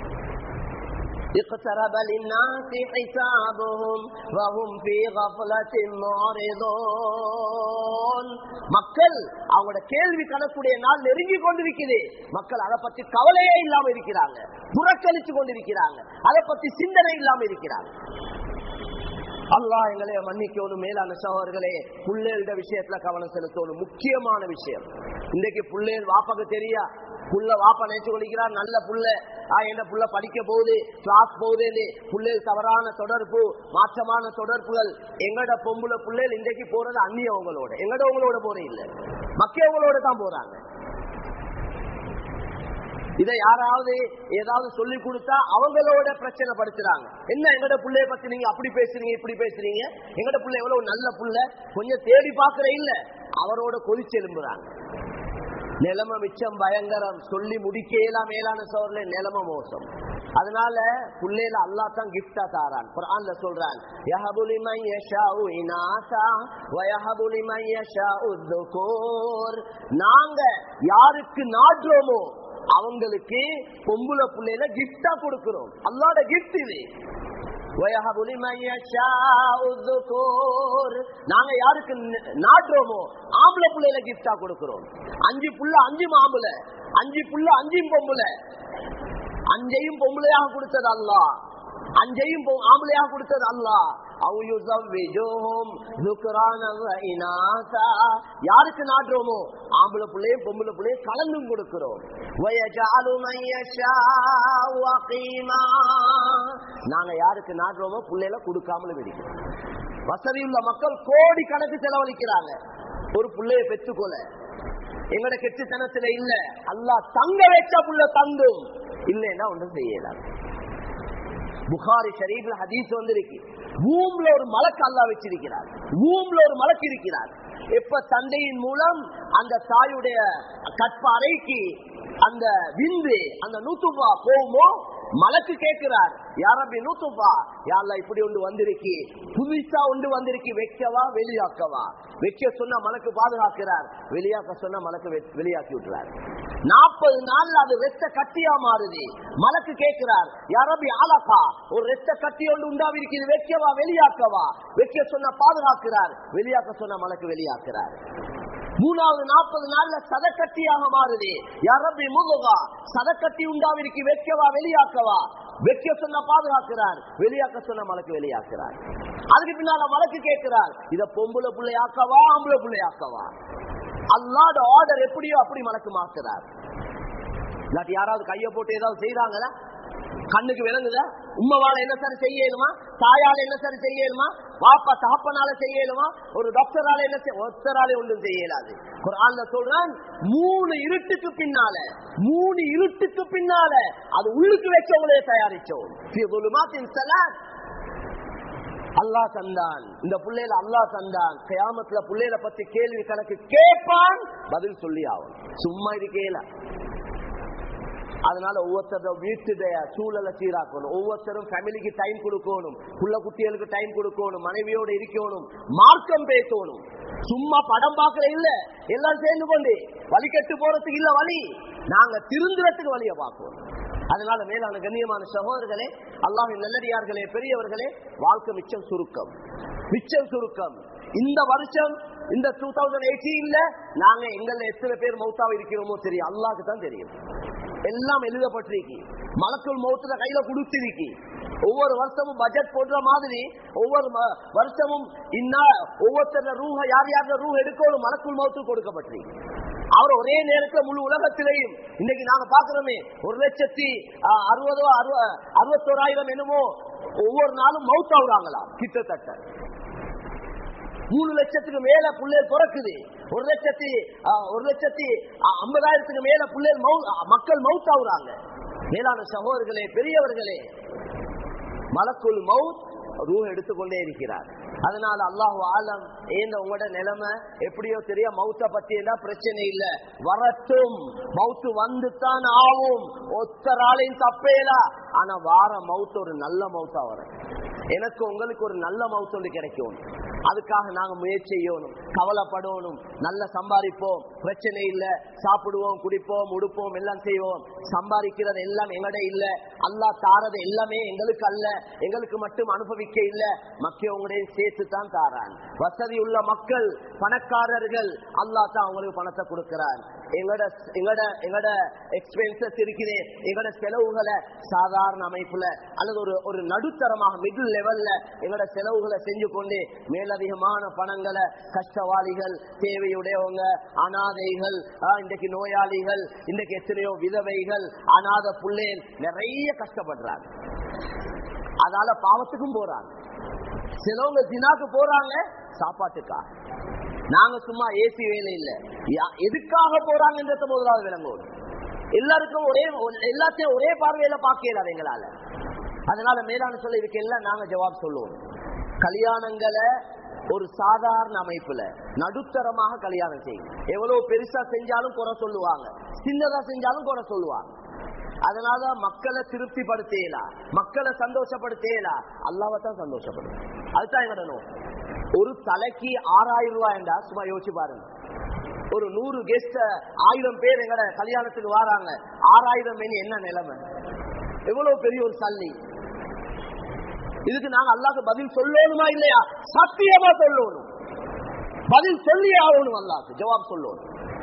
اقترب للناس حسابهم وهم في غفلة معرضون மக்கள் அவங்களோட கேள்வி கணக்குடைய நாள் நெருங்கி கொண்டிருக்குது மக்கள் அதை பத்தி கவலையே இல்லாம இருக்கிறாங்க புறக்கணிச்சு கொண்டிருக்கிறாங்க அதை பத்தி சிந்தனை இல்லாம இருக்கிறாங்க அல்லாஹ் எங்களை மன்னிக்கணும் மேலான சகோதரர்களே புள்ளேட விஷயத்துல கவனம் செலுத்தணும் முக்கியமான விஷயம் இன்றைக்கு புள்ளேல் வாப்பாக்கு தெரியா புள்ள வாப்பா நினைச்சு கொள்கிறார் நல்ல புள்ள ஆ, என்ன புள்ள படிக்க போகுது கிளாஸ் போகுது புள்ளேல் தவறான தொடர்பு மாற்றமான தொடர்புகள் எங்கட பொம்புல புள்ளேல் இன்றைக்கு போறது அந்நியவங்களோட எங்கட உங்களோட போற இல்ல மக்கியவங்களோட தான் போறாங்க இதை யாராவது ஏதாவது சொல்லி கொடுத்தா அவங்களோட பிரச்சனை படுத்துறாங்க என்ன எங்கட புள்ளைய பத்தி நீங்க அப்படி பேசுறீங்க இப்படி பேசுறீங்க எங்கட புள்ள எவ்வளவு நல்ல புள்ள கொஞ்சம் தேடி பாக்குற இல்ல அவரோட கொதிச்சு எழும்புறாங்க நிலைமை மிச்சம் பயங்கரம் சொல்லி முடிக்கலாம் மேலான சோர்ல நிலைமை மோசம் அதனால புள்ளையில அல்லா தான் கிஃப்டா தாரான் குர்ஆன்ல சொல்றான் யஹபு லிமன் யஷாஉ இனாசா வ யஹபு லிமன் யஷாஉ ذுகூர் நாங்க யாருக்கு நாடுறோமோ அவங்களுக்கு பொம்புல புள்ளையில கிஃப்டா கொடுக்கிறோம் அல்லாட கிஃப்ட் இது وَيَهَبُ لِمَن يَشَاءُ الذُّكُورَ. நாங்க யாருக்கு ந- நாடுறோமோ ஆம்பளை புள்ளையில கிஃப்டா கொடுக்கிறோம் அஞ்சு புள்ள அஞ்சு மாம்புல அஞ்சு புள்ள அஞ்சு பொம்புல அஞ்சையும் பொம்பளையாக கொடுத்தது அல்லாஹ் அஞ்சையும் பொ- ஆம்பளையாக கொடுத்தது அல்லாஹ் அவு யுஸவ்விஜுஹும் ذُكْرَانًا وَإِنَاثًا. யாருக்கு நாடுறோமோ ஆம்பளை பிள்ளையும் பொம்பளை பிள்ளையும் கலந்தும் கொடுக்கிறோம் وَيَجْعَلُ مَن يَشَاءُ عَقِيمًا. நாங்க யாருக்கு நாடுறோமோ பிள்ளைல கொடுக்காமலும் இருக்கிறோம் வசதியுள்ள மக்கள் கோடி கணக்கு செலவழிக்கிறாங்க ஒரு பிள்ளைய பெற்றுக்கொள்ள எங்கட கெட்டுத்தனத்துல இல்ல அல்லாஹ் தங்க வச்ச புள்ள தங்கும் இல்லைன்னா ஒன்றும் செய்யலாம் புகாரி ஷரீஃப்ல ஹதீஸ் வந்திருக்கு பூம்ல ஒரு மலக்கு அல்லாஹ் வச்சிருக்கிறார் பூம்ல ஒரு மலக்கு இருக்கிறார் எப்ப தந்தையின் மூலம் அந்த தாயுடைய கற்ப அறைக்கு அந்த விந்து அந்த நூத்துபா போகுமோ மலக்கு கேட்கிறார் யாரப்பி நூத்துபா யாரெல்லாம் இப்படி ஒன்று வந்திருக்கி புதுசா ஒன்று வந்திருக்கு வைக்கவா வெளியாக்கவா வைக்க சொன்னா மலக்கு பாதுகாக்கிறார் வெளியாக்க சொன்னா மலக்கு வெ- வெளியாக்கி விட்டுறார் நாற்பது நாள்ல அது ரெத்த கட்டியா மாறுது மலக்கு கேட்கிறார் யாரபி ஆலக்கா ஒரு ரெத்த கட்டி ஒன்று உண்டாவிருக்குது வைக்கவா வெளியாக்கவா வைக்க சொன்ன பாதுகாக்கிறார் வெளியாக்க சொன்ன மலக்கு வெளியாக்குறார் மூணாவது நாற்பது நாள்ல சதக்கட்டியாக மாறுது யாரபி முதுகா சதக்கட்டி உண்டாவிருக்கு வைக்கவா வெளியாக்கவா வைக்க சொன்ன பாதுகாக்கிறார் வெளியாக்க சொன்ன மலக்கு வெளியாக்குறார் அதுக்கு பின்னால மலக்கு கேட்கிறார் இத பொம்புல பிள்ளையாக்கவா ஆம்பளை பிள்ளையாக்கவா அல்லாட ஆர்டர் எப்படியோ அப்படி மலக்கு மாத்துறார் இல்லாட்டி யாராவது கைய போட்டு ஏதாவது செய்யறாங்களா கண்ணுக்கு விளங்குதா உம்மவால என்ன சரி செய்யணுமா தாயால என்ன சரி செய்யணுமா வாப்பா தகப்பனால செய்யணுமா ஒரு டாக்டரால என்ன செய்- ஒருத்தரால ஒன்றும் செய்யலாது குர்ஆன்ல சொல்றான் மூணு இருட்டுக்கு பின்னால மூணு இருட்டுக்கு பின்னால அது உள்ளுக்கு வச்சவங்களே தயாரிச்சோம் ஃபீ ظُلُمَاتٍ ثَلَاثٍ. அல்லாஹ் தந்தான் இந்த புள்ளையில அல்லாஹ் தந்தான் கியாமத்துல புள்ளையில பத்தி கேள்வி கணக்கு கேட்பான் பதில் சொல்லி ஆகும் சும்மா இருக்கேல அதனால ஒவ்வொருத்தரும் வீட்டுடைய சூழலை சீராக்கணும் ஒவ்வொருத்தரும் ஃபேமிலிக்கு டைம் கொடுக்கணும் புள்ள குட்டிகளுக்கு டைம் கொடுக்கணும் மனைவியோட இருக்கணும் மார்க்கம் பேசணும் சும்மா படம் பார்க்கற இல்ல எல்லாம் சேர்ந்து கொண்டு வழி கட்டு போறதுக்கு இல்ல வழி நாங்க திருந்துறதுக்கு வழிய பார்ப்போம் அதனால மேலான கண்ணியமான சகோதரர்களே அல்லாஹின் நல்லடியார்களே பெரியவர்களே வாழ்க்கை மிச்சம் சுருக்கம் மிச்சம் சுருக்கம் இந்த வருஷம் இந்த டூ தௌசண்ட் எயிட்டீன்ல நாங்க எங்கள எத்தனை பேர் மௌத்தாவ இருக்கிறோமோ தெரியும் அல்லாஹ்க்கு தான் தெரியும் எல்லாம் எழுதப்பட்டிருக்கு மலக்குள் மௌத்துல கையில கொடுத்திருக்கு ஒவ்வொரு வருஷமும் பட்ஜெட் போடுற மாதிரி ஒவ்வொரு ம- வருஷமும் இன்னா ஒவ்வொருத்தர ரூஹ யார் யார் ரூஹ எடுக்கணும் மலக்குள் மௌத்து கொடுக்கப்பட்டிருக்கு அவர் ஒரே நேரத்துல முழு உலகத்திலேயும் இன்னைக்கு நாங்க பாக்குறோமே ஒரு லட்சத்தி அஹ், அறுபதோ அறுவ- அறுபத்தோராயிரம் என்னமோ ஒவ்வொரு நாளும் மவுத் ஆகுறாங்களா கிட்டத்தட்ட மூணு லட்சத்துக்கு மேல புள்ளைகள் பிறக்குது ஒரு லட்சத்தி அஹ், ஒரு லட்சத்தி அஹ், ஐம்பதாயிரத்துக்கு மேல புள்ளைகள் மௌ- அஹ், மக்கள் மவுத் ஆகுறாங்க மேலான சகோதரர்களே பெரியவர்களே மலக்குள் மவுத் ரூஹ் எடுத்துக்கொண்டே இருக்கிறார் அதனால அல்லாஹு ஆலம் ஏந்த உங்களோட நிலைமை எப்படியோ தெரிய மௌத்த பத்தி எல்லாம் பிரச்சனை இல்ல வரட்டும் மவுத்து வந்துத்தான் ஆகும் ஒத்தராலையும் தப்பேலா ஆனா வார மவுத்து ஒரு நல்ல மவுத்தா வரும் எனக்கு உங்களுக்கு ஒரு நல்ல மவுத்து ஒன்று கிடைக்கும் அதுக்காக நாங்க முயற்சி செய்யணும் கவலைப்படணும் நல்ல சம்பாதிப்போம் பிரச்சனை இல்ல சாப்பிடுவோம் குடிப்போம் உடுப்போம் எல்லாம் செய்வோம் சம்பாதிக்கிறது எல்லாம் எங்கட இல்ல அல்லாஹ் தாரது எல்லாமே எங்களுக்கு அல்ல எங்களுக்கு மட்டும் அனுபவிக்க இல்ல மக்கியவங்களையும் சேர்த்து தான் தாரான் வசதி உள்ள மக்கள் பணக்காரர்கள் அல்லாஹ் தான் அவங்களுக்கு பணத்தை கொடுக்கிறான் எங்கட எங்கட எங்கட எக்ஸ்பென்சஸ் இருக்குது எங்கட செலவுகளை சாதாரண அமைப்புல அல்லது ஒரு ஒரு நடுத்தரமாக மிடில் லெவல்ல எங்கட செலவுகளை செஞ்சு கொண்டு மேலதிகமான பணங்களை கஷ்டவாளிகள் தேவையுடையவங்க அனாதைகள் ஆ, இன்றைக்கு நோயாளிகள் இன்றைக்கு எத்தனையோ விதவைகள் அனாத புள்ளேன் நிறைய கஷ்டப்படுறாங்க அதால பாவத்துக்கும் போறாங்க சிலவங்க தினாக்கு போறாங்க சாப்பாட்டுக்கா நாங்க சும்மா ஏசி வேலை இல்ல யா- எதுக்காக போறாங்கன்றத முதலாவது விளங்குவோம் எல்லாருக்கும் ஒரே எல்லாத்தையும் ஒரே பார்வையில பார்க்கல எங்களால அதனால மேலான சொல்ல இதுக்கு எல்லாம் நாங்க ஜவாப் சொல்லுவோம் கல்யாணங்களை ஒரு சாதாரண அமைப்புல நடுத்தரமாக கல்யாணம் செய்யும் எவ்வளவு பெருசா செஞ்சாலும் குறை சொல்லுவாங்க சின்னதா செஞ்சாலும் குறை சொல்லுவாங்க அதனால மக்களை திருப்திப்படுத்தேலா மக்களை சந்தோஷப்படுத்தேலா அல்லாவை தான் சந்தோஷப்படும் அதுதான் எங்கட நோக்கம். ஒரு தலைக்கு ஆறாயிரம் ரூபாய் என்றா சும்மா யோசிச்சு பாருங்க ஒரு நூறு கெஸ்ட் ஆயிரம் பேர் எங்கட கல்யாணத்துக்கு வராங்க ஆறாயிரம் மணி என்ன நிலைமை எவ்வளவு பெரிய ஒரு சல்லி இதுக்கு நாங்க அல்லாஹ்க்கு பதில் சொல்லணுமா இல்லையா சத்தியமா சொல்லணும் பதில் சொல்லி ஆகணும் அல்லாஹ்க்கு ஜவாப் சொல்லணும்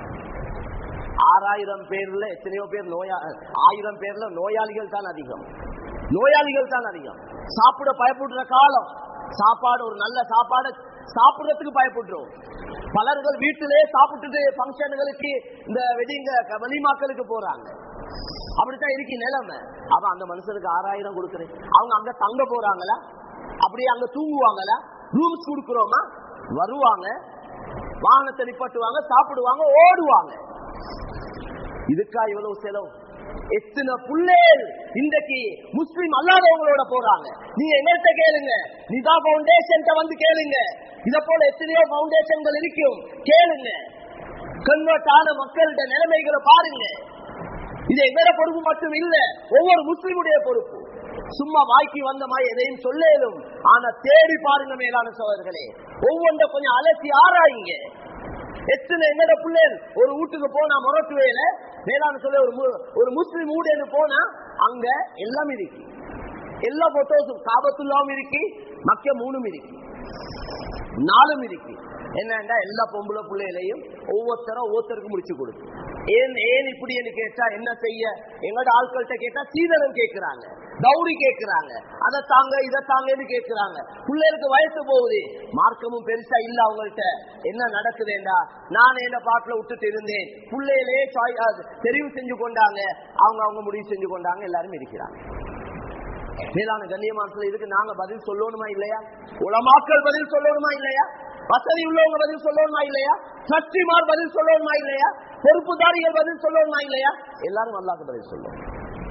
ஆறாயிரம் பேர்ல எத்தனையோ பேர் நோயா ஆயிரம் பேர்ல நோயாளிகள் தான் அதிகம் நோயாளிகள் தான் அதிகம் சாப்பிட பயப்படுற காலம் சாப்பாடு ஒரு நல்ல சாப்பாடு சாப்பிடுறதுக்கு பயப்படுறோம் பலர்கள் வீட்டிலே சாப்பிட்டுட்டு ஃபங்க்ஷன்களுக்கு இந்த வெடிங்க வெளிமாக்களுக்கு போறாங்க அப்படித்தான் இருக்கு நிலைமை அப்ப அந்த மனுஷனுக்கு ஆறாயிரம் கொடுக்குறேன் அவங்க அங்க தங்க போறாங்களா அப்படியே அங்க தூங்குவாங்களா ரூம்ஸ் கொடுக்குறோமா வருவாங்க வாகனத்தை நிப்பாட்டுவாங்க சாப்பிடுவாங்க ஓடுவாங்க இதுக்கா இவ்வளவு செலவு எத்தனை புள்ளேல் இன்றைக்கு முஸ்லிம் அல்லாதவங்களோட போறாங்க நீங்க எங்கள்கிட்ட கேளுங்க நிதா பவுண்டேஷன் வந்து கேளுங்க இத போல எத்தனையோ பவுண்டேஷன்கள் இருக்கும் கேளுங்க கன்வெர்ட் ஆன மக்கள்கிட்ட நிலைமைகளை பாருங்க இது எங்கட பொறுப்பு மட்டும் இல்ல ஒவ்வொரு முஸ்லிமுடைய பொறுப்பு சும்மா வாய்க்கு வந்த மாதிரி எதையும் சொல்லேலும் ஆனா தேடி பாருங்க மேலான சோதர்களே ஒவ்வொன்றை கொஞ்சம் அலசி ஆராயுங்க எத்தனை எங்கட பிள்ளைகள் ஒரு வீட்டுக்கு போனா முரட்டுவேல மேலான சொல்ல ஒரு மு- ஒரு முஸ்லிம் வீடுன்னு போனா அங்க எல்லாம் இருக்கு எல்லா போட்டோஸும் காபத்துள்ளாவும் இருக்கு மக்க மூணும் இருக்கு நாலும் இருக்கு என்னண்டா எல்லா பொம்பளை பிள்ளைகளையும் ஒவ்வொருத்தரும் ஒவ்வொருத்தருக்கு முடிச்சு கொடுக்கு ஏன் ஏன் இப்படின்னு கேட்டா என்ன செய்ய எங்களோட ஆட்கள்கிட்ட கேட்டா சீதனம் கேட்கிறாங்க கௌரி கேட்கிறாங்க அதை தாங்க இதை தாங்கன்னு கேட்கிறாங்க பிள்ளைகளுக்கு வயசு போகுது மார்க்கமும் பெருசா இல்ல அவங்கள்ட்ட என்ன நடக்குதுண்டா நான் என்ன பாட்டுல விட்டுட்டு இருந்தேன் பிள்ளைகளே சாய்- அது தெரிவு செஞ்சு கொண்டாங்க அவங்க அவங்க முடிவு செஞ்சு கொண்டாங்க எல்லாரும் இருக்கிறாங்க மேலான கண்ணியமான சொல்ல இதுக்கு நாங்க பதில் சொல்லணுமா இல்லையா உலமாக்கள் பதில் சொல்லணுமா இல்லையா வசதி உள்ளவங்க பதில் சொல்லணுமா இல்லையா சக்திமார் பதில் சொல்லணுமா இல்லையா பொறுப்புதாரிகள் பதில் சொல்லணுமா இல்லையா எல்லாரும் அல்லாக்கு பதில் சொல்லணும்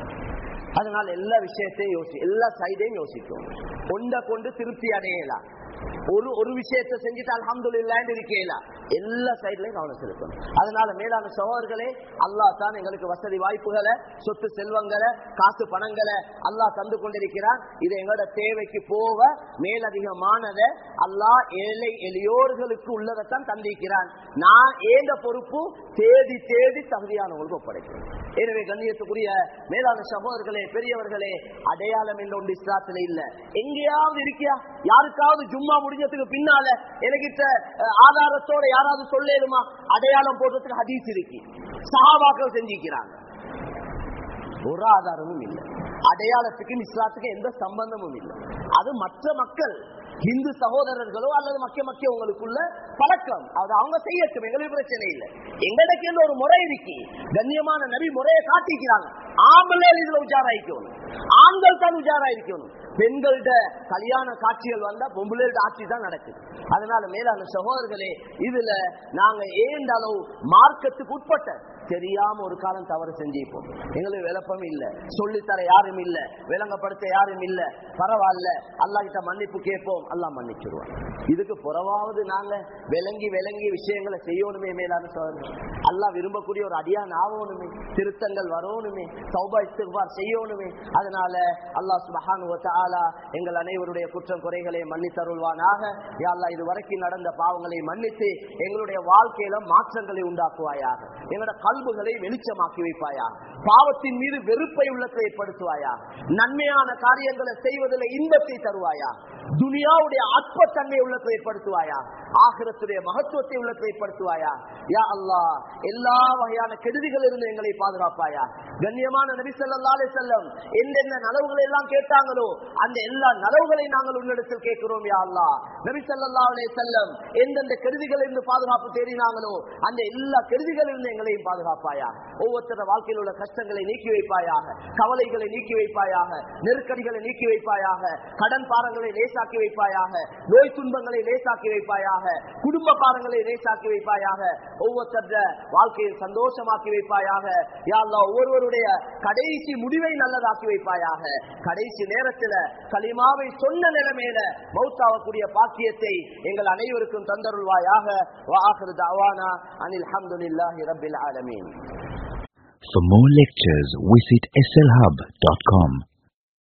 அதனால எல்லா விஷயத்தையும் யோசி எல்லா சைடையும் யோசிக்கும் ஒண்ட கொண்டு திருப்தி அடையலாம் ஒரு ஒரு விஷயத்தை செஞ்சுட்டு அல்ஹம்துலில்லாஹ்னு இருக்கேல எல்லா சைட்லயும் கவனம் செலுத்தணும் அதனால மேலான சகோதரர்களே அல்லாஹ் தான் எங்களுக்கு வசதி வாய்ப்புகளை சொத்து செல்வங்களை காசு பணங்களை அல்லாஹ் தந்து கொண்டிருக்கிறான் இது எங்களோட தேவைக்கு போக மேலதிகமானதை அல்லாஹ் ஏழை எளியோர்களுக்கு உள்ளதைத்தான் தந்திருக்கிறான் நான் ஏந்த பொறுப்பு தேடி தேடி தகுதியானவங்களுக்கு ஒப்படைக்கிறேன் எனவே கண்ணியத்துக்குரிய மேலான சகோதரர்களே பெரியவர்களே அடையாளம் என்ற ஒன்று இஸ்லாத்துல இல்ல எங்கேயாவது இருக்கியா யாருக்காவது ஜும்மா முடிஞ்சதுக்கு பின்னால எனக்கிட்ட அஹ், ஆதாரத்தோட யாராவது சொல்லேருமா அடையாளம் போடுறதுக்கு ஹதீஸ் இருக்கு சஹாபாக்கள் செஞ்சிக்கிறாங்க ஒரு ஆதாரமும் இல்லை அடையாளத்துக்கும் இஸ்லாத்துக்கும் எந்த சம்பந்தமும் இல்லை அது மற்ற மக்கள் இந்து சகோதரர்களோ அல்லது மக்கிய மக்கிய உங்களுக்குள்ள பழக்கம் அது அவங்க செய்யட்டும் எங்களுக்கு பிரச்சனை இல்லை எங்களுக்கு ஒரு முறை இருக்கு கண்ணியமான நபி முறையை காட்டிக்கிறாங்க ஆம்பளை இதுல உஜாராயிக்கணும் ஆண்கள் தான் உஜாராயிருக்கணும் பெண்கள்ட கல்யாண காட்சிகள் வந்தா பொம்பளையோட ஆட்சி தான் நடக்குது அதனால மேலான சகோதரர்களே இதுல நாங்க ஏந்த அளவு மார்க்கத்துக்கு உட்பட்ட தெரியாம ஒரு காலம் தவறு செஞ்சிப்போம் எங்களுக்கு விளப்பம் இல்ல சொல்லித்தர யாரும் இல்ல விளங்கப்படுத்த யாரும் இல்ல பரவாயில்ல அல்லாஹ் கிட்ட மன்னிப்பு கேட்போம் அல்லாஹ் மன்னிச்சிருவான் இதுக்கு புறவாவது நாங்க விளங்கி விளங்கி விஷயங்களை செய்யணுமே மேலான சோதனை அல்லாஹ் விரும்பக்கூடிய ஒரு அடியான் ஆகணுமே திருத்தங்கள் வரணுமே சௌபா இஸ்திக்பார் செய்யணுமே அதனால அல்லாஹ் சுப்ஹானஹு வ தஆலா எங்கள் அனைவருடைய குற்றம் குறைகளை மன்னித்தருள்வானாக யா அல்லாஹ் இது வரைக்கும் நடந்த பாவங்களை மன்னித்து எங்களுடைய வாழ்க்கையில மாற்றங்களை உண்டாக்குவாயாக எங்களோட கல்புகளை வெளிச்சமாக்கி வைப்பாயா பாவத்தின் மீது வெறுப்பை உள்ளத்தை ஏற்படுத்துவாயா நன்மையான காரியங்களை செய்வதில் இன்பத்தை தருவாயா துனியாவுடைய அற்பத்தன்மை உள்ளத்தை ஏற்படுத்துவாயா ஆகிரத்துடைய மகத்துவத்தை உள்ளத்தை ஏற்படுத்துவாயா யா அல்லாஹ் எல்லா வகையான கெடுதிகள் இருந்து எங்களை பாதுகாப்பாயா கண்ணியமான நபி ஸல்லல்லாஹு அலைஹி வஸல்லம் எந்தெந்த நலவுகளை எல்லாம் கேட்டாங்களோ அந்த எல்லா நலவுகளை நாங்கள் உன்னிடத்தில் கேட்கிறோம் யா அல்லாஹ் நபி ஸல்லல்லாஹு அலைஹி வஸல்லம் எந்தெந்த கெடுதிகள் இருந்து பாதுகாப்பு தேடினாங்களோ அந்த எல்லா கெடுதிகளில் இருந்து எங்களையும் பாதுகாப்பாயா ஒவ்வொருத்தர வாழ்க்கையில் உள்ள கஷ்டங்களை நீக்கி வைப்பாயாக கவலைகளை நீக்கி வைப்பாயாக நெருக்கடிகளை நீக்கி வைப்பாயாக கடன் பாரங்களை லேசாக்கி வைப்பாயாக நோய் துன்பங்களை லேசாக்கி வைப்பாயாக குடும்ப பாரங்களை லேசாக்கி வைப்பாயாக ஒவ்வொருத்தர வாழ்க்கையை சந்தோஷமாக்கி வைப்பாயாக யா அல்லாஹ் ஒவ்வொருவருடைய கடைசி முடிவை நல்லதாக்கி வைப்பாயாக கடைசி நேரத்துல கலிமாவை சொன்ன நிலைமையில மௌத்தாவக்கூடிய பாக்கியத்தை எங்கள் அனைவருக்கும் தந்தருள்வாயாக வாஹிரு தவானா அனில் அல்ஹம்துலில்லாஹி ரப்பில் ஆலமீன் For more lectures, visit slhub.com.